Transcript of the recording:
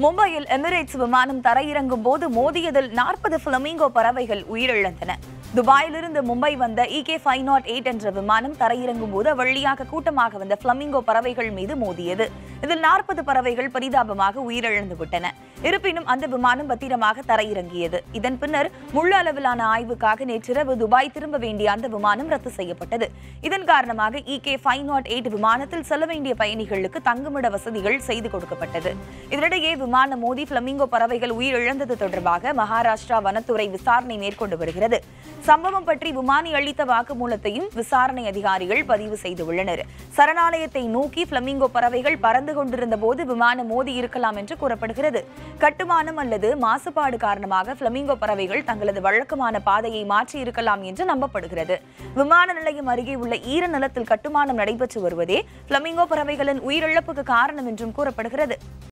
மும்பையில் எமிரேட்ஸ் விமானம் தரையிறங்கும் போது மோதியதில் நாற்பது பிளமிங்கோ பறவைகள் உயிரிழந்தன துபாயிலிருந்து மும்பை வந்த இகே ஃபைவ் நாட் எயிட் என்ற விமானம் தரையிறங்கும் போது வழியாக கூட்டமாக வந்த பிளமிங்கோ பறவைகள் மீது மோதியது இதில் நாற்பது பறவைகள் பரிதாபமாக உயிரிழந்து விட்டன இருப்பினும் அந்த விமானம் பத்திரமாக தரையிறங்கியது இதன் பின்னர் முழு அளவிலான ஆய்வுக்காக நேற்றிரவு துபாய் திரும்ப வேண்டிய அந்த விமானம் ரத்து செய்யப்பட்டது இதன் காரணமாக இகே ஃபைவ் நாட் எயிட் விமானத்தில் செல்ல வேண்டிய பயணிகளுக்கு தங்குமிட வசதிகள் செய்து கொடுக்கப்பட்டது இதனிடையே விமான மோதி பிளமிங்கோ பறவைகள் உயிரிழந்தது தொடர்பாக மகாராஷ்டிரா வனத்துறை விசாரணை மேற்கொண்டு வருகிறது சம்பவம் பற்றி விமானி அளித்த வாக்குமூலத்தையும் விசாரணை அதிகாரிகள் பதிவு செய்துள்ளனர் சரணாலயத்தை நோக்கி பிளமிங்கோ பறவைகள் பறந்து கொண்டிருந்த போது விமானம் மோதி இருக்கலாம் என்று கூறப்படுகிறது கட்டுமானம் அல்லது மாசுபாடு காரணமாக பிளமிங்கோ பறவைகள் தங்களது வழக்கமான பாதையை மாற்றி இருக்கலாம் என்று நம்பப்படுகிறது விமான நிலையம் அருகே உள்ள ஈர நிலத்தில் கட்டுமானம் நடைபெற்று வருவதே பிளமிங்கோ பறவைகளின் உயிரிழப்புக்கு காரணம் என்றும் கூறப்படுகிறது